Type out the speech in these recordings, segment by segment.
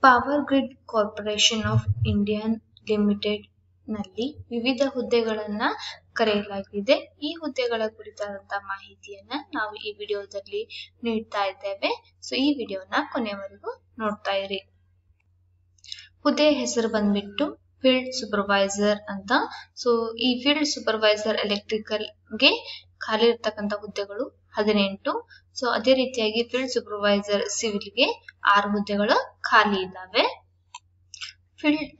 power grid corporation of Indian limited ನಲ್ಲಿ ವಿವಿಧ ಹುದ್ದೆಗಳನ್ನ ಕರೆಯಲಾಗಿದೆ ಈ ಹುದ್ದೆಗಳ ಕುರಿತಾದಂತಹ ಮಾಹಿತಿಯನ್ನ ನಾವು ಈ ವಿಡಿಯೋದಲ್ಲಿ ನೀಡ್ತಾ ಇದ್ದೇವೆ ಸೊ ಈ ವಿಡಿಯೋನ ಕೊನೆವರೆಗೂ ನೋಡ್ತಾ ಇರಿ ಹುದ್ದೆಯ ಹೆಸರು ಬಂದ್ಬಿಟ್ಟು ಫೀಲ್ಡ್ ಸೂಪರ್ವೈಸರ್ ಅಂತ ಸೊ ಈ ಫೀಲ್ಡ್ ಸೂಪರ್ವೈಸರ್ ಎಲೆಕ್ಟ್ರಿಕಲ್ ಗೆ ಖಾಲಿ ಇರ್ತಕ್ಕಂಥ ಹುದ್ದೆಗಳು ಹದಿನೆಂಟು ಸೊ ಅದೇ ರೀತಿಯಾಗಿ ಫೀಲ್ಡ್ ಸೂಪರ್ವೈಸರ್ ಸಿವಿಲ್ ಗೆ ಆರು ಹುದ್ದೆಗಳು ಖಾಲಿ ಇದ್ದಾವೆ field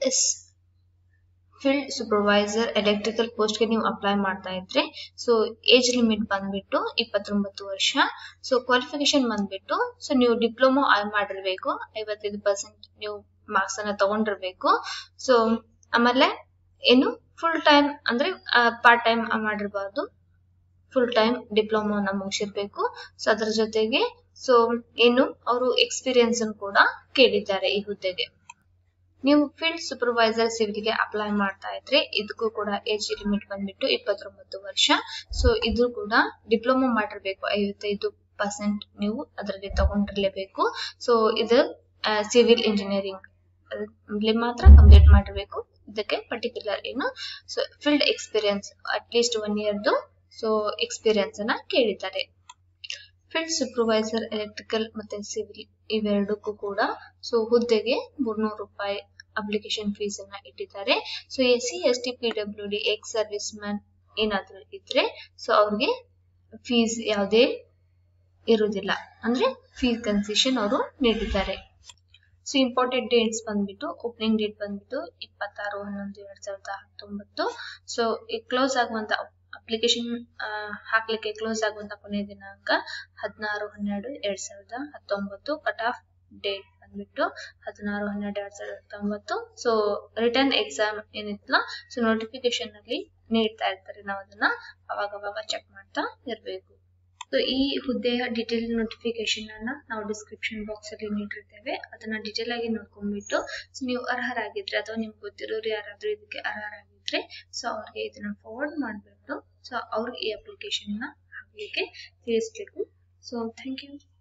field supervisor electrical post ಗೆ ನೀವು ಅಪ್ಲೈ ಮಾಡ್ತಾ ಇದ್ರೆ ಸೊ ಏಜ್ ಲಿಮಿಟ್ ಬಂದ್ಬಿಟ್ಟು ಇಪ್ಪತ್ತೊಂಬತ್ತು ವರ್ಷ ಸೊ ಕ್ವಾಲಿಫಿಕೇಶನ್ ಬಂದ್ಬಿಟ್ಟು ಸೊ ನೀವು ಡಿಪ್ಲೊಮಾ ಮಾಡಿರ್ಬೇಕು ಐವತ್ತೈದು ಪರ್ಸೆಂಟ್ ನೀವು ಮಾರ್ಕ್ಸ್ ಅನ್ನ ತಗೊಂಡಿರ್ಬೇಕು ಸೊ ಆಮೇಲೆ ಏನು ಫುಲ್ ಟೈಮ್ ಅಂದ್ರೆ ಪಾರ್ಟ್ ಟೈಮ್ ಮಾಡಿರಬಾರ್ದು ಫುಲ್ ಟೈಮ್ ಡಿಪ್ಲೊಮಾನ ಮುಗಿಸಿರ್ಬೇಕು ಸೊ ಅದರ ಜೊತೆಗೆ ಸೊ ಏನು ಅವರು ಎಕ್ಸ್ಪೀರಿಯನ್ಸ್ ಕೂಡ ಕೇಳಿದ್ದಾರೆ ಈ ಹುದ್ದೆಗೆ ನೀವು ಫೀಲ್ಡ್ ಸೂಪರ್ವೈಸರ್ ಸಿವಿಲ್ಗೆ ಅಪ್ಲೈ ಮಾಡ್ತಾ ಇದ್ರೆ ಇದಕ್ಕೂ ಕೂಡ ಏಜ್ ಲಿಮಿಟ್ ಬಂದ್ಬಿಟ್ಟು ಇಪ್ಪತ್ತೊಂಬತ್ತು ವರ್ಷ ಸೊ ಇದು ಕೂಡ ಡಿಪ್ಲೊಮಾ ಮಾಡಿರ್ಬೇಕು ಐವತ್ತೈದು ಪರ್ಸೆಂಟ್ ನೀವು ಅದರಲ್ಲಿ ತಗೊಂಡಿರ್ಲೇಬೇಕು ಸೊ ಇದು ಸಿವಿಲ್ ಇಂಜಿನಿಯರಿಂಗ್ ಅಲ್ಲಿ ಮಾತ್ರ ಕಂಪ್ಲೀಟ್ ಮಾಡಿರ್ಬೇಕು ಇದಕ್ಕೆ ಪರ್ಟಿಕ್ಯುಲರ್ ಏನು so field experience at least one ಇಯರ್ದು ಸೊ ಎಕ್ಸ್ಪೀರಿಯನ್ಸ್ ಅನ್ನ ಕೇಳಿದ್ದಾರೆ ಫೀಲ್ಡ್ ಸೂಪರ್ವೈಸರ್ ಎಲೆಕ್ಟ್ರಿಕಲ್ ಮತ್ತೆ ಸಿವಿಲ್ ಇವೆರಡಕ್ಕೂ ಕೂಡ ಸೊ ಹುದ್ದೆಗೆ ಮೂರ್ನೂರು ರೂಪಾಯಿ ಅಪ್ಲಿಕೇಶನ್ ಫೀಸ್ ಅನ್ನ ಇಟ್ಟಿದ್ದಾರೆ so S C S T P W D ex serviceman ಏನಾದ್ರೂ ಇದ್ರೆ ಸೊ ಅವ್ರಿಗೆ ಫೀಸ್ ಯಾವುದೇ ಇರುವುದಿಲ್ಲ ಅಂದ್ರೆ ಫೀಸ್ ಕನ್ಸೆಷನ್ ಅವರು ನೀಡಿದ್ದಾರೆ ಸೊ ಇಂಪಾರ್ಟೆಂಟ್ ಡೇಟ್ಸ್ ಬಂದ್ಬಿಟ್ಟು ಓಪನಿಂಗ್ ಡೇಟ್ ಬಂದ್ಬಿಟ್ಟು ಇಪ್ಪತ್ತಾರು ಹನ್ನೊಂದು ಎರಡ್ ಸಾವಿರದ ಹತ್ತೊಂಬತ್ತು ಸೊ ಕ್ಲೋಸ್ ಆಗುವಂತ ಅಪ್ಲಿಕೇಶನ್ ಹಾಕ್ಲಿಕ್ಕೆ ಕ್ಲೋಸ್ ಆಗುವಂತ ಕೊನೆಯ ದಿನಾಂಕ ಹದಿನಾರು ಹನ್ನೆರಡು ಎರಡ್ ಸಾವಿರದ ಹತ್ತೊಂಬತ್ತು ಕಟ್ ಆಫ್ ಡೇಟ್ ಬಂದ್ಬಿಟ್ಟು ಹದಿನಾರು ಹನ್ನೆರಡು ಎರಡ್ ಸಾವಿರದ ಹತ್ತೊಂಬತ್ತು ಸೊ ರಿಟರ್ನ್ ಎಕ್ಸಾಮ್ ಏನಿತ್ತಲ್ಲ ಸೊ ನೋಟಿಫಿಕೇಶನ್ ಅಲ್ಲಿ ನೀಡ್ತಾ ಇರ್ತಾರೆ ನಾವು ಅದನ್ನ ಅವಾಗ ಅವಾಗ ಚೆಕ್ ಮಾಡ್ತಾ ಇರ್ಬೇಕು ಸೊ ಈ ಹುದ್ದೆಯ ಡಿಟೇಲ್ ನೋಟಿಫಿಕೇಶನ್ ಅನ್ನ ನಾವು ಡಿಸ್ಕ್ರಿಪ್ಷನ್ ಬಾಕ್ಸ್ ಅಲ್ಲಿ ನೀಡಿರ್ತೇವೆ ಅದನ್ನ ಡಿಟೇಲ್ ಆಗಿ ನೋಡ್ಕೊಂಡ್ಬಿಟ್ಟು ನೀವು ಅರ್ಹರಾಗಿದ್ರೆ ಅಥವಾ ನಿಮ್ಗೆ ಗೊತ್ತಿರೋರು ಯಾರಾದ್ರೂ ಇದಕ್ಕೆ ಅರ್ಹರಾಗಿದ್ರೆ ಸೊ ಅವ್ರಿಗೆ ಇದನ್ನ ಫಾರ್ವರ್ಡ್ ಮಾಡ್ಬಿಟ್ಟು ಸೊ ಅವ್ರಿಗೆ ಈ ಅಪ್ಲಿಕೇಶನ್ ನ ಹಾಕ್ಲಿಕ್ಕೆ ತಿಳಿಸ್ಬೇಕು ಸೊ ಥ್ಯಾಂಕ್ ಯು